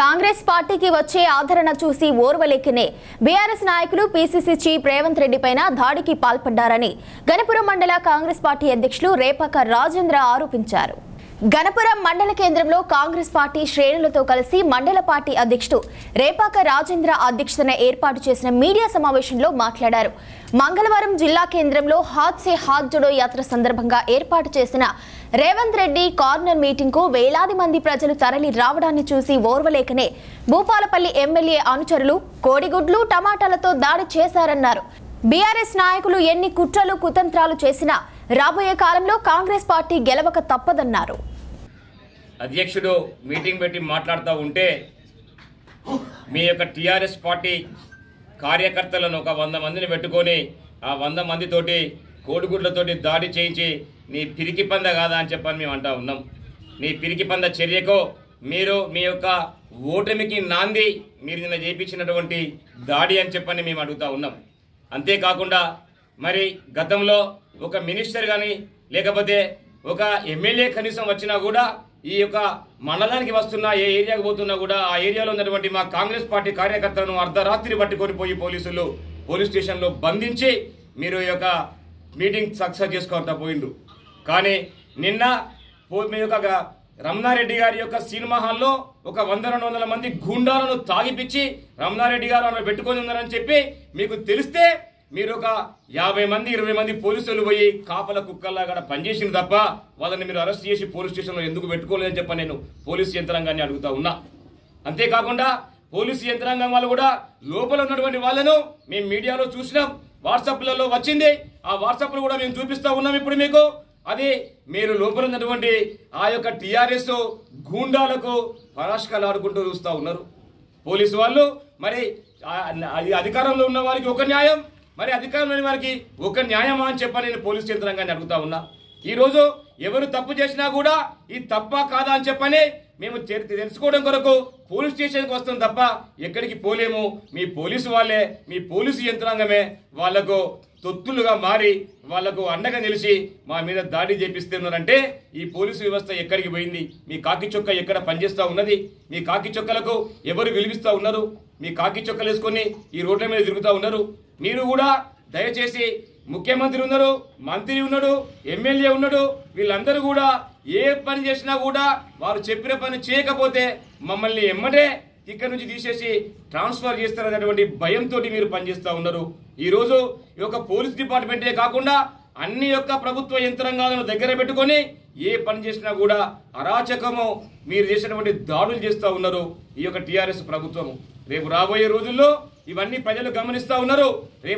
కాంగ్రెస్ పార్టీకి వచ్చే ఆదరణ చూసి ఓర్వలేకనే బీఆర్ఎస్ నాయకులు పీసీసీ చీఫ్ రేవంత్ రెడ్డిపైన దాడికి పాల్పడ్డారని గణపురం మండల కాంగ్రెస్ పార్టీ అధ్యక్షులు రేపాక రాజేంద్ర ఆరోపించారు గణపురం మండల కేంద్రంలో కాంగ్రెస్ పార్టీ శ్రేణులతో కలిసి మండల పార్టీ అధ్యక్షుడు రేపాక రాజేంద్ర అధ్యక్షతన ఏర్పాటు చేసిన మీడియా సమావేశంలో మాట్లాడారు మంగళవారం జిల్లా కేంద్రంలో హాత్ సే హాత్ జుడో యాత్ర సందర్భంగా ఏర్పాటు చేసిన రేవంత్ రెడ్డి కార్నర్ మీటింగ్ కు వేలాది మంది ప్రజలు తరలి రావడాన్ని చూసి ఓర్వలేకనే భూపాలపల్లి ఎమ్మెల్యే అనుచరులు కోడిగుడ్లు టమాటాలతో దాడి చేశారన్నారు బీఆర్ఎస్ నాయకులు ఎన్ని కుట్రలు కుతంత్రాలు చేసినా రాబోయే కాలంలో కాంగ్రెస్ పార్టీ గెలవక తప్పదన్నారు అధ్యక్షుడు మీటింగ్ పెట్టి మాట్లాడుతూ ఉంటే మీ యొక్క టీఆర్ఎస్ పార్టీ కార్యకర్తలను ఒక వంద మందిని పెట్టుకొని ఆ వంద మందితోటి కోడిగుడ్లతోటి దాడి చేయించి నీ పిరికి పంద కాదా అని చెప్పని మేము అంటా ఉన్నాం నీ పిరికి పంద చర్యకు మీరు మీ యొక్క ఓటమికి నాంది మీరు నిన్న చేయించినటువంటి దాడి అని చెప్పని మేము అడుగుతా ఉన్నాం అంతేకాకుండా మరి గతంలో ఒక మినిస్టర్ కానీ లేకపోతే ఒక ఎమ్మెల్యే కనీసం వచ్చినా కూడా ఈ యొక్క మండలానికి వస్తున్నా ఏ ఏరియాకి పోతున్నా కూడా ఆ ఏరియాలో ఉన్నటువంటి మా కాంగ్రెస్ పార్టీ కార్యకర్తలను అర్ధరాత్రి పట్టుకొని పోయి పోలీసులు పోలీస్ స్టేషన్లో బంధించి మీరు ఈ యొక్క మీటింగ్ సక్సెస్ చేసుకుంటా పోయిండు కానీ నిన్న పో- మీ యొక్క గ- రమణారెడ్డి గారి యొక్క సినిమా హాల్లో ఒక వంద రెండు వందల మంది గుండాలను తాగిపిచ్చి రమణారెడ్డి గారు అక్కడ పెట్టుకొని ఉన్నారని చెప్పి మీకు తెలిస్తే మీరు ఒక యాభై మంది ఇరవై మంది పోలీసులు పోయి కాపల కుక్కల్లా కూడా పనిచేసిన తప్ప వాళ్ళని మీరు అరెస్ట్ చేసి పోలీస్ స్టేషన్లో ఎందుకు పెట్టుకోలేదని చెప్పి నేను పోలీస్ యంత్రాంగాన్ని అడుగుతా ఉన్నా అంతేకాకుండా పోలీసు యంత్రాంగం వాళ్ళు కూడా లోపల ఉన్నటువంటి వాళ్ళను మేము మీడియాలో చూసినాం వాట్సాప్లలో వచ్చింది ఆ వాట్సాప్లు కూడా మేము చూపిస్తా ఉన్నాం ఇప్పుడు మీకు అది మీరు లోపల ఉన్నటువంటి ఆ యొక్క టిఆర్ఎస్ గూండాలకు పరాష్కాలు ఆడుకుంటూ చూస్తూ ఉన్నారు పోలీసు వాళ్ళు మరి ఆ- అది అధికారంలో ఉన్న వారికి ఒక న్యాయం మరి అధికారంలో లేని వారికి ఒక న్యాయమా అని చెప్పని నేను పోలీస్ యంత్రాంగాన్ని అడుగుతా ఉన్నా ఈ రోజు ఎవరు తప్పు చేసినా కూడా ఈ తప్ప కాదా అని చెప్పని మేము తె- తెలుసుకోవడం కొరకు పోలీస్ స్టేషన్కి వస్తాం తప్ప ఎక్కడికి పోలేము మీ పోలీసు వాళ్ళే మీ పోలీసు యంత్రాంగమే వాళ్లకు తొత్తులుగా మారి వాళ్లకు అండగా నిలిచి మా మీద దాడి చేపిస్తున్నారంటే ఈ పోలీసు వ్యవస్థ ఎక్కడికి పోయింది మీ కాకి చొక్క ఎక్కడ పనిచేస్తా ఉన్నది మీ కాకి చొక్కలకు ఎవరు విలువిస్తా ఉన్నారు మీ కాకి చొక్కలు వేసుకొని ఈ రోడ్ల మీద తిరుగుతూ ఉన్నారు మీరు కూడా దయచేసి ముఖ్యమంత్రి ఉన్నారు మంత్రి ఉన్నాడు ఎమ్మెల్యే ఉన్నాడు వీళ్ళందరూ కూడా ఏ పని చేసినా కూడా వారు చెప్పిన పని చేయకపోతే మమ్మల్ని ఎమ్మటే ఇక్కడ నుంచి తీసేసి ట్రాన్స్ఫర్ చేస్తారనేటువంటి భయంతో మీరు పనిచేస్తూ ఉన్నారు ఈ రోజు ఈ యొక్క పోలీస్ డిపార్ట్మెంటే కాకుండా అన్ని యొక్క ప్రభుత్వ యంత్రాంగాలను దగ్గర పెట్టుకొని ఏ పని చేసినా కూడా అరాచకము మీరు చేసినటువంటి దాడులు చేస్తూ ఉన్నారు ఈ యొక్క టిఆర్ఎస్ ప్రభుత్వము రేపు రాబోయే రోజుల్లో ఇవన్నీ ప్రజలు గమనిస్తూ ఉన్నారు రేపు